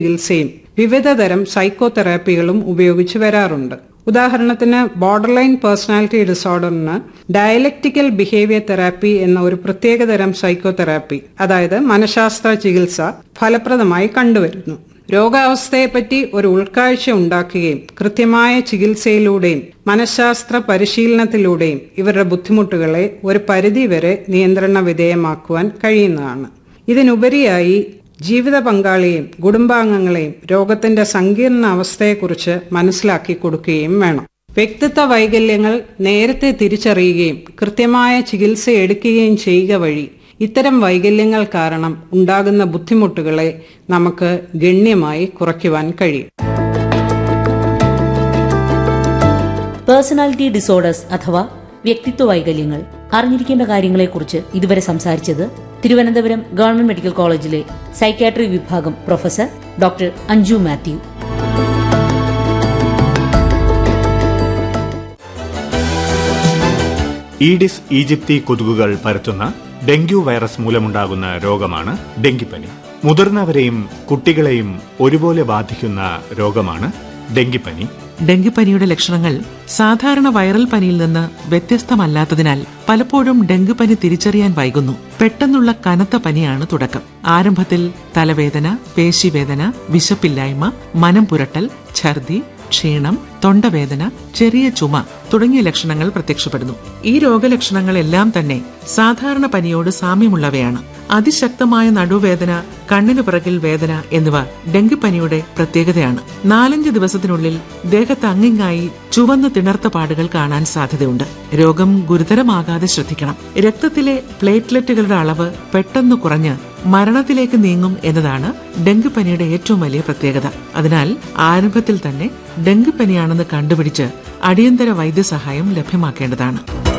ചികിത്സയും വിവിധതരം സൈക്കോതെറാപ്പികളും ഉപയോഗിച്ചു വരാറുണ്ട് ഉദാഹരണത്തിന് ബോർഡർലൈൻ പേഴ്സണാലിറ്റി ഡിസോർഡറിന് ഡയലക്റ്റിക്കൽ ബിഹേവിയർ തെറാപ്പി എന്ന ഒരു പ്രത്യേകതരം സൈക്കോതെറാപ്പി അതായത് മനഃശാസ്ത്ര ചികിത്സ ഫലപ്രദമായി കണ്ടുവരുന്നു രോഗാവസ്ഥയെപ്പറ്റി ഒരു ഉൾക്കാഴ്ച ഉണ്ടാക്കുകയും കൃത്യമായ ചികിത്സയിലൂടെയും മനഃശാസ്ത്ര പരിശീലനത്തിലൂടെയും ഇവരുടെ ബുദ്ധിമുട്ടുകളെ ഒരു പരിധിവരെ നിയന്ത്രണ വിധേയമാക്കുവാൻ കഴിയുന്നതാണ് ഇതിനുപരിയായി ജീവിത പങ്കാളിയെയും കുടുംബാംഗങ്ങളെയും രോഗത്തിന്റെ സങ്കീർണ അവസ്ഥയെക്കുറിച്ച് മനസ്സിലാക്കി കൊടുക്കുകയും വേണം വ്യക്തിത്വ വൈകല്യങ്ങൾ നേരത്തെ തിരിച്ചറിയുകയും കൃത്യമായ ചികിത്സ എടുക്കുകയും ചെയ്യുക വഴി ഇത്തരം വൈകല്യങ്ങൾ കാരണം ഉണ്ടാകുന്ന ബുദ്ധിമുട്ടുകളെ നമുക്ക് ഗണ്യമായി കുറയ്ക്കുവാൻ കഴിയും പേഴ്സണാലിറ്റി ഡിസോർഡേഴ്സ് അഥവാ വ്യക്തിത്വ വൈകല്യങ്ങൾ അറിഞ്ഞിരിക്കേണ്ട കാര്യങ്ങളെക്കുറിച്ച് ഇതുവരെ സംസാരിച്ചത് തിരുവനന്തപുരം ഗവൺമെന്റ് മെഡിക്കൽ കോളേജിലെ സൈക്യാട്രി വിഭാഗം professor doctor Anju Mathew Aedes aegypti കൊതുകുകൾ പരത്തുന്ന ഡെങ്കു വൈറസ് മൂലമുണ്ടാകുന്ന രോഗമാണ് ഡെങ്കിപ്പനി മുതിർന്നവരെയും കുട്ടികളെയും ഒരുപോലെ ബാധിക്കുന്ന രോഗമാണ് ഡെങ്കിപ്പനി ഡെങ്കിപ്പനിയുടെ ലക്ഷണങ്ങൾ സാധാരണ വൈറൽ പനിയിൽ നിന്ന് വ്യത്യസ്തമല്ലാത്തതിനാൽ പലപ്പോഴും ഡെങ്കിപ്പനി തിരിച്ചറിയാൻ വൈകുന്നു പെട്ടെന്നുള്ള കനത്ത പനിയാണ് തുടക്കം ആരംഭത്തിൽ തലവേദന പേശിവേദന വിശപ്പില്ലായ്മ മനം പുരട്ടൽ ഛർദി ക്ഷീണം തൊണ്ടവേദന ചെറിയ ചുമ തുടങ്ങിയ ലക്ഷണങ്ങൾ പ്രത്യക്ഷപ്പെടുന്നു ഈ രോഗലക്ഷണങ്ങളെല്ലാം തന്നെ സാധാരണ പനിയോട് സാമ്യമുള്ളവയാണ് അതിശക്തമായ നടുവേദന കണ്ണിനു പിറകിൽ വേദന എന്നിവ ഡെങ്കിപ്പനിയുടെ പ്രത്യേകതയാണ് നാലഞ്ച് ദിവസത്തിനുള്ളിൽ ദേഹത്ത് അങ്ങിങ്ങായി ചുവന്ന് തിണർത്ത പാടുകൾ കാണാൻ സാധ്യതയുണ്ട് രോഗം ഗുരുതരമാകാതെ ശ്രദ്ധിക്കണം രക്തത്തിലെ പ്ലേറ്റ്ലെറ്റുകളുടെ അളവ് പെട്ടെന്ന് കുറഞ്ഞ് മരണത്തിലേക്ക് നീങ്ങും എന്നതാണ് ഡെങ്കിപ്പനിയുടെ ഏറ്റവും വലിയ പ്രത്യേകത അതിനാൽ ആരംഭത്തിൽ തന്നെ ഡെങ്കിപ്പനിയാണെന്ന് കണ്ടുപിടിച്ച് അടിയന്തര വൈദ്യസഹായം ലഭ്യമാക്കേണ്ടതാണ്